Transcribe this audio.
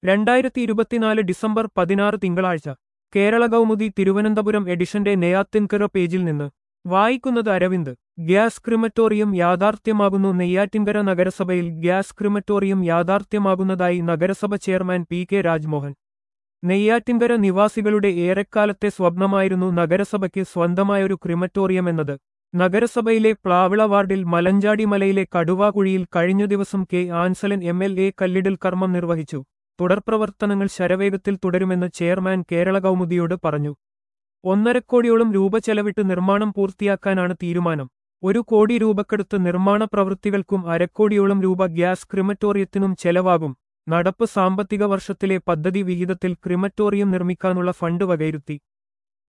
രണ്ടായിരത്തി ഇരുപത്തിനാല് ഡിസംബർ പതിനാറ് തിങ്കളാഴ്ച കേരള കൗമുദി തിരുവനന്തപുരം എഡിഷന്റെ നെയ്യാത്തിൻകര പേജിൽ നിന്ന് വായിക്കുന്നത് അരവിന്ദ് ഗ്യാസ് ക്രിമറ്റോറിയം യാഥാർത്ഥ്യമാകുന്നു നെയ്യാറ്റിൻകര നഗരസഭയിൽ ഗ്യാസ് ക്രിമറ്റോറിയം യാഥാർത്ഥ്യമാകുന്നതായി നഗരസഭ chairman P K Rajmohan Neyyattinkara നിവാസികളുടെ ഏറെക്കാലത്തെ സ്വപ്നമായിരുന്നു നഗരസഭയ്ക്ക് സ്വന്തമായൊരു ക്രിമറ്റോറിയം എന്നത് നഗരസഭയിലെ പ്ലാവിള വാർഡിൽ മലഞ്ചാടി മലയിലെ കടുവാകുഴിയിൽ കഴിഞ്ഞ ദിവസം K Ansalan M L A കല്ലിടൽ കർമ്മം നിർവഹിച്ചു തുടർപ്രവർത്തനങ്ങൾ ശരവേഗത്തിൽ തുടരുമെന്ന് ചെയർമാൻ കേരള കൗമുദിയോട് പറഞ്ഞു ഒന്നരക്കോടിയോളം രൂപ ചെലവിട്ട് നിർമ്മാണം പൂർത്തിയാക്കാനാണ് തീരുമാനം ഒരു കോടി രൂപക്കെടുത്ത് നിർമ്മാണ പ്രവൃത്തികൾക്കും അരക്കോടിയോളം രൂപ ഗ്യാസ് ക്രിമറ്റോറിയത്തിനും ചെലവാകും നടപ്പ് സാമ്പത്തിക വർഷത്തിലെ പദ്ധതി വിഹിതത്തിൽ ക്രിമറ്റോറിയം നിർമ്മിക്കാനുള്ള ഫണ്ട് വകയിരുത്തി